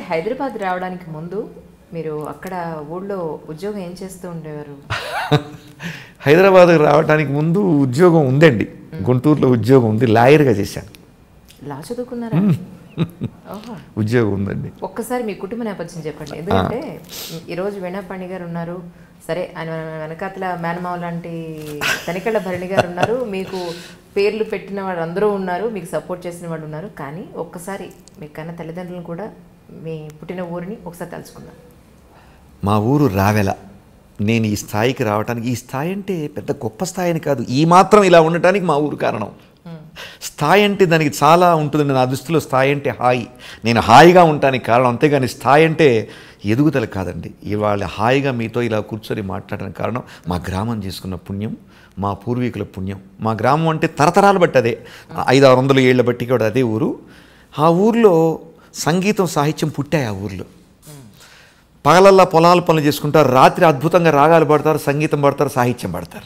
హైదరాబాద్ రావడానికి ముందు మీరు అక్కడ ఊళ్ళో ఉద్యోగం ఏం చేస్తూ ఉండేవారు హైదరాబాద్ రావడానికి ముందు ఉద్యోగం ఉందండి గుంటూరులో ఉద్యోగం ఉంది లాయర్గా చేశాను లా చదువుకున్నారా ఓహో ఉద్యోగం ఉందండి ఒక్కసారి మీ కుటుంబ నేపథ్యం చెప్పండి ఎందుకంటే ఈరోజు వీణాపాణి గారు ఉన్నారు సరే ఆయన వెనకాతల మేనమావ లాంటి తనికెళ్ళ భరణి గారు ఉన్నారు మీకు పేర్లు పెట్టిన వాళ్ళు అందరూ ఉన్నారు మీకు సపోర్ట్ చేసిన వాళ్ళు ఉన్నారు కానీ ఒక్కసారి మీ కన్న తల్లిదండ్రులను కూడా మీ పుట్టిన ఊరిని ఒకసారి తలుచుకుందాం మా ఊరు రావెల నేను ఈ స్థాయికి రావడానికి ఈ స్థాయి అంటే పెద్ద గొప్ప స్థాయి అని కాదు ఈ మాత్రం ఇలా ఉండటానికి మా ఊరు కారణం స్థాయి అంటే దానికి చాలా ఉంటుంది నా దృష్టిలో స్థాయి అంటే హాయి నేను హాయిగా ఉండటానికి కారణం అంతేగాని స్థాయి అంటే ఎదుగుదల కాదండి ఇవాళ హాయిగా మీతో ఇలా కూర్చొని మాట్లాడడానికి కారణం మా గ్రామం చేసుకున్న పుణ్యం మా పూర్వీకుల పుణ్యం మా గ్రామం అంటే తరతరాలు బట్టి అదే ఐదు ఆరు వందల ఏళ్ళ బట్టి కూడా అదే ఊరు ఆ ఊర్లో సంగీతం సాహిత్యం పుట్టాయి ఆ ఊర్లో పగలల్లా పొలాలు పనులు చేసుకుంటారు రాత్రి అద్భుతంగా రాగాలు పడతారు సంగీతం పడతారు సాహిత్యం పడతారు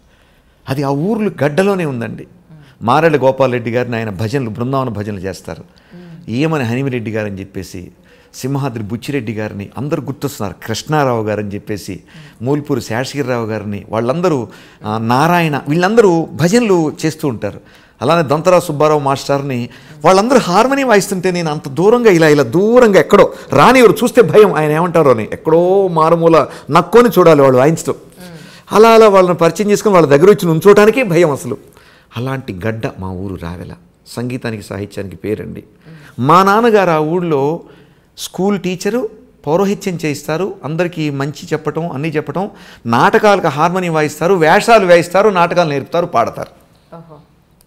అది ఆ ఊర్లు గడ్డలోనే ఉందండి మారెళ్ళ గోపాలరెడ్డి గారిని ఆయన భజనలు బృందావన భజనలు చేస్తారు ఏమని హనిమిరెడ్డి గారు అని చెప్పేసి సింహాద్రి బుచ్చిరెడ్డి గారిని అందరూ గుర్తొస్తున్నారు కృష్ణారావు గారు అని చెప్పేసి మూల్పూరి శేషగిరిరావు గారిని వాళ్ళందరూ ఆ, నారాయణ వీళ్ళందరూ భజనలు చేస్తూ ఉంటారు అలానే దంతరా సుబ్బారావు మాస్టర్ని వాళ్ళందరూ హార్మనీ వాయిస్తుంటే నేను అంత దూరంగా ఇలా ఇలా దూరంగా ఎక్కడో రానివారు చూస్తే భయం ఆయన ఏమంటారో అని ఎక్కడో మారుమూల నక్కొని చూడాలి వాళ్ళు వాయించడం అలా అలా వాళ్ళని పరిచయం చేసుకొని వాళ్ళ దగ్గర వచ్చి నుంచోటానికే భయం అసలు అలాంటి గడ్డ మా ఊరు రావెల సంగీతానికి సాహిత్యానికి పేరండి మా నాన్నగారు ఆ ఊళ్ళో స్కూల్ టీచరు పౌరోహిత్యం చేయిస్తారు అందరికీ మంచి చెప్పటం అన్నీ చెప్పటం నాటకాలకు హార్మోనియం వాయిస్తారు వేషాలు వేయిస్తారు నాటకాలు నేర్పుతారు పాడతారు ఓహో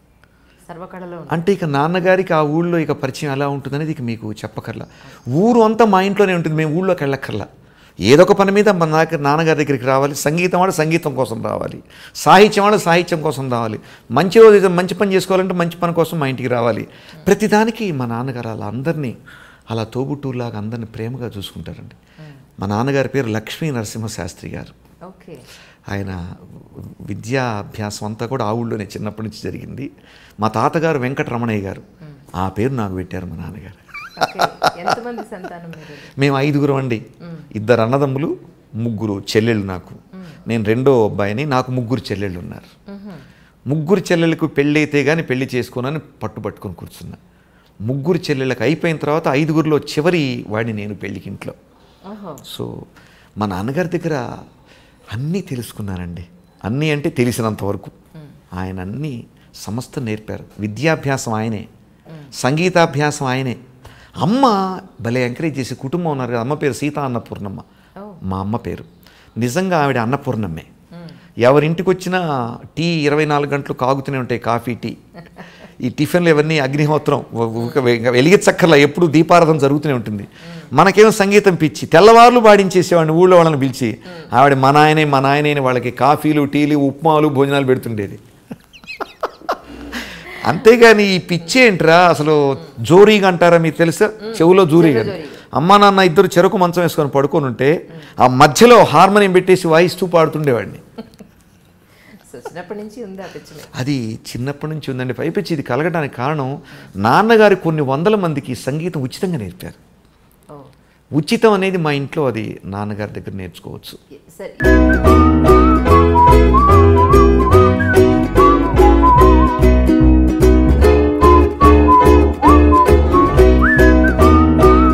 సర్వకళలో ఉంది. అంటే ఇక నాన్నగారికి ఆ ఊళ్ళో ఇక పరిచయం ఎలా ఉంటుందనేది ఇక మీకు చెప్పకర్లా ఊరు అంతా మా ఇంట్లోనే ఉంటుంది మేము ఊళ్ళోకి వెళ్ళక్కర్లా ఏదో ఒక పని మీద మన నాన్న- నాన్నగారి దగ్గరికి రావాలి సంగీతం వాడు సంగీతం కోసం రావాలి సాహిత్యం వాడు సాహిత్యం కోసం రావాలి మంచి రోజు ఏదో మంచి పని చేసుకోవాలంటే మంచి పని కోసం మా ఇంటికి రావాలి ప్రతిదానికి మా నాన్నగారు అలా అందరినీ అలా తోబుట్టులాగా అందరినీ ప్రేమగా చూసుకుంటారండి మా నాన్నగారి పేరు లక్ష్మీ నరసింహ శాస్త్రి గారు ఓకే ఆయన విద్యాభ్యాసం అంతా కూడా ఆ ఊళ్ళోనే చిన్నప్పటి నుంచి జరిగింది మా తాతగారు వెంకటరమణయ్య గారు ఆ పేరు నాకు పెట్టారు మా నాన్నగారు ఓకే ఎంతమంది సంతానం మీరు మేము ఐదుగురం అండి ఇద్దరు అన్నదమ్ములు ముగ్గురు చెల్లెళ్ళు నాకు నేను రెండో అబ్బాయిని నాకు ముగ్గురు చెల్లెళ్ళు ఉన్నారు ముగ్గురు చెల్లెళ్ళకు పెళ్ళి అయితే కానీ పెళ్లి చేసుకోనని పట్టు పట్టుకొని కూర్చున్నా ముగ్గురు చెల్లెళ్ళకి అయిపోయిన తర్వాత ఐదుగురిలో చివరి వాడిని నేను పెళ్ళికి ఇంట్లో ఓహో సో మా నాన్నగారి దగ్గర అన్నీ తెలుసుకున్నానండి అన్నీ అంటే తెలిసినంత వరకు ఆయన అన్నీ సమస్త నేర్పారు విద్యాభ్యాసం ఆయనే సంగీతాభ్యాసం ఆయనే అమ్మ భలే ఎంకరేజ్ చేసి కుటుంబం ఉన్నారు కదా అమ్మ పేరు సీతా అన్నపూర్ణమ్మ ఓ. మా అమ్మ పేరు నిజంగా ఆవిడ అన్నపూర్ణమ్మే ఎవరింటికి వచ్చినా టీ ఇరవై నాలుగు గంటలు కాగుతూనే ఉంటాయి కాఫీ టీ ఈ టిఫిన్లు ఇవన్నీ అగ్నిహోత్రం ఒక- ఒక వె- వెలిగించక్కర్లా ఎప్పుడు దీపారాధన జరుగుతూనే ఉంటుంది మనకేమో సంగీతం పిచ్చి తెల్లవార్లు పాడించేసేవాడిని ఊళ్ళో వాళ్ళని పిలిచి ఆవిడ మా నాయనే మా నాయనే అని వాళ్ళకి కాఫీలు టీలు ఉప్మాలు భోజనాలు పెడుతుండేది అంతేగాని ఈ పిచ్చి ఏంట్రా అసలు జోరీగా అంటారా మీకు తెలుసా చెవులో జోరీగా అమ్మా నాన్న ఇద్దరు చెరుకు మంచం వేసుకొని పడుకొని ఉంటే ఆ మధ్యలో హార్మోనియం పెట్టేసి వాయిస్తూ పాడుతుండేవాడిని సో చిన్నప్పటి నుంచి ఉంది ఆ పిచ్చి మీకు. అది చిన్నప్పటి నుంచి ఉందండి పైపెచ్చి ఇది కలగడానికి కారణం నాన్నగారు కొన్ని వందల మందికి సంగీతం ఉచితంగా నేర్పారు ఓ ఉచితం అనేది మా ఇంట్లో అది నాన్నగారి దగ్గర నేర్చుకోవచ్చు సరే